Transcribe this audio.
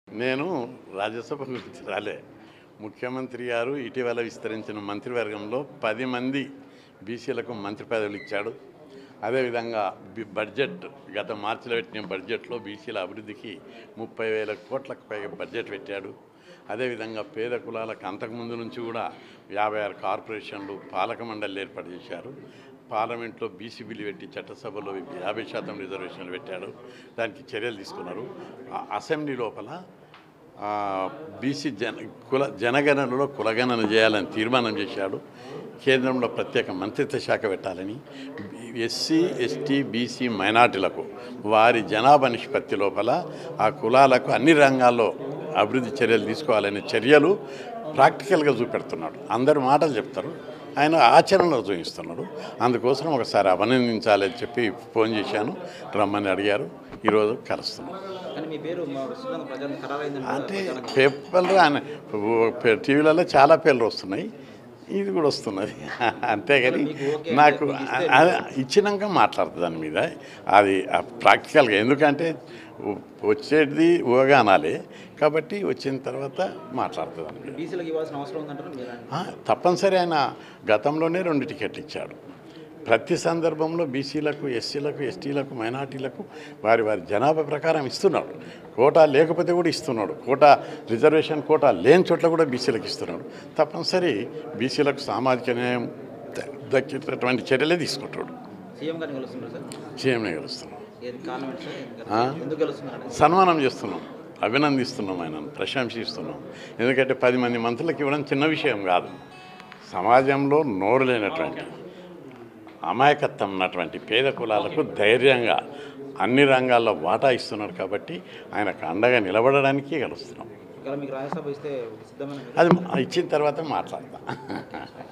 నేను రాజ్యసభ గురించి రాలే ముఖ్యమంత్రి గారు ఇటీవల విస్తరించిన మంత్రివర్గంలో పది మంది బీసీలకు మంత్రి పదవులు ఇచ్చాడు అదేవిధంగా బి- బడ్జెట్ గత మార్చిలో పెట్టిన బడ్జెట్లో బీసీల అభివృద్ధికి ముప్పై వేల కోట్లకు పైగా బడ్జెట్ పెట్టాడు అదేవిధంగా పేద కులాలకు అంతకుముందు నుంచి కూడా యాభై ఆరు కార్పొరేషన్లు పాలక మండలి ఏర్పాటు చేశారు పార్లమెంట్లో బీసీ బిల్లు పెట్టి చట్టసభలో యాభై శాతం రిజర్వేషన్లు పెట్టాడు దానికి చర్యలు తీసుకున్నారు ఆ అసెంబ్లీ లోపల ఆ, బీసీ జన కుల జనగణనలో కులగణన చేయాలని తీర్మానం చేశాడు కేంద్రంలో ప్రత్యేక మంత్రిత్వ శాఖ పెట్టాలని ఎస్సీ ఎస్టీ బీసీ మైనార్టీలకు వారి జనాభా నిష్పత్తి లోపల ఆ కులాలకు అన్ని రంగాల్లో అభివృద్ధి చర్యలు తీసుకోవాలనే చర్యలు ప్రాక్టికల్గా చూపెడుతున్నాడు అందరు మాటలు చెప్తారు ఆయన ఆచరణలో చూపిస్తున్నాడు అందుకోసం ఒకసారి అభినందించాలని చెప్పి ఫోన్ చేశాను రమ్మని అడిగారు ఈరోజు కలుస్తున్నాం కానీ మీ పేరు మా విశ్వనాథ ప్రజలు ఖరారైందని అంటే పేపర్లు ఆయన టీవీలలో చాలా పేర్లు వస్తున్నాయి ఇది కూడా వస్తున్నది అంతేగాని నాకు అది ఇచ్చినాక మాట్లాడుతుంది దాని మీద అది ప్రాక్టికల్గా ఎందుకంటే వచ్చేది ఊగా అనాలి కాబట్టి వచ్చిన తర్వాత మాట్లాడుతుంది దాని మీద బీసీలకు ఇవ్వాల్సిన అవసరం ఉందంటారు మీరు ఆ, తప్పనిసరి ఆయన గతంలోనే రెండు టికెట్లు ఇచ్చాడు ప్రతి సందర్భంలో బీసీలకు ఎస్సీలకు ఎస్టీలకు మైనార్టీలకు వారి వారి జనాభా ప్రకారం ఇస్తున్నాడు కోటా లేకపోతే కూడా ఇస్తున్నాడు కోటా రిజర్వేషన్ కోటా లేని చోట్ల కూడా బీసీలకు ఇస్తున్నాడు తప్పనిసరి బీసీలకు సామాజిక న్యాయం ద- దక్కేటటువంటి చర్యలే తీసుకుంటాడు సీఎం గారిని గెలుస్తున్నారు సార్ సీఎంనే గెలుస్తున్నాం ఏది కారణం ఏంటి సార్ ఎందుకు ఆ? గెలుస్తున్నారు? ఎందుకు గెలుస్తున్నారండి సన్మానం చేస్తున్నాం అభినందిస్తున్నాం ఆయనను ప్రశంసిస్తున్నాం ఎందుకంటే పది మంది మంత్రులకు ఇవ్వడం చిన్న విషయం కాదు సమాజంలో నోరు లేనటువంటి అమాయకత్వం ఉన్నటువంటి పేద కులాలకు ధైర్యంగా అన్ని రంగాల్లో వాటా ఇస్తున్నాడు కాబట్టి ఆయనకు అండగా నిలబడడానికి కలుస్తున్నాం ఒకవేళ మీకు రాజ్యసభ ఇస్తే సిద్ధమైన అది ఇచ్చిన తర్వాత మాట్లాడతాం